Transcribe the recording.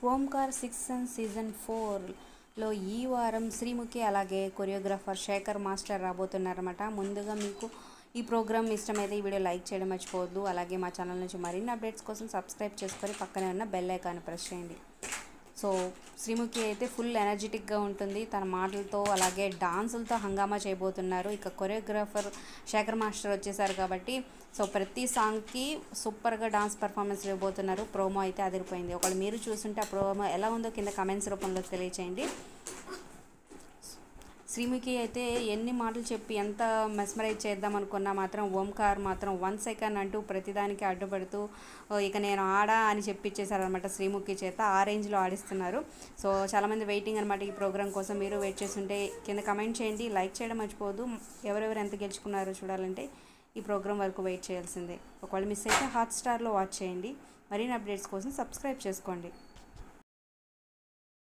Omkar six and season ఫోర్లో ఈ వారం శ్రీముఖి అలాగే కొరియోగ్రాఫర్ శేఖర్ మాస్టర్ రాబోతున్నారన్నమాట ముందుగా మీకు ఈ ప్రోగ్రామ్ ఇష్టమైతే ఈ వీడియో లైక్ చేయడం మర్చిపోవద్దు అలాగే మా ఛానల్ నుంచి మరిన్ని అప్డేట్స్ కోసం సబ్స్క్రైబ్ చేసుకొని పక్కనే ఉన్న బెల్ ఐకాన్ ప్రెస్ చేయండి సో శ్రీముఖి అయితే ఫుల్ ఎనర్జెటిక్గా ఉంటుంది తన మాటలతో అలాగే డాన్సులతో హంగామా చేయబోతున్నారు ఇక కొరియోగ్రాఫర్ శేఖర్ మాస్టర్ వచ్చేసారు కాబట్టి సో ప్రతి సాంగ్కి సూపర్గా డాన్స్ పర్ఫార్మెన్స్ ఇవ్వబోతున్నారు ప్రోమో అయితే అదిరిపోయింది ఒకవేళ మీరు చూస్తుంటే ఆ ప్రోమో ఎలా ఉందో కింద కమెంట్స్ రూపంలో తెలియచేయండి శ్రీముఖి అయితే ఎన్ని మాటలు చెప్పి ఎంత మెస్మరైజ్ చేద్దాం అనుకున్నా మాత్రం ఓంకార్ మాత్రం వన్ సెకండ్ అంటూ ప్రతిదానికి అడ్డుపడుతూ "ఓ, ఇక నేను ఆడా అని చెప్పిచ్చేసారనమాట శ్రీముఖి చేత ఆ రేంజ్లో ఆడిస్తున్నారు సో చాలామంది వెయిటింగ్ అనమాట ఈ ప్రోగ్రామ్ కోసం మీరు వెయిట్ చేస్తుంటే కింద కమెంట్ చేయండి లైక్ చేయడం మర్చిపోవద్దు ఎవరెవరు ఎంత గెలుచుకున్నారో చూడాలంటే ఈ ప్రోగ్రామ్ వరకు వెయిట్ చేయాల్సిందే ఒకవేళ మిస్ అయితే హాట్ స్టార్లో వాచ్ చేయండి మరిన్ని అప్డేట్స్ కోసం సబ్స్క్రైబ్ చేసుకోండి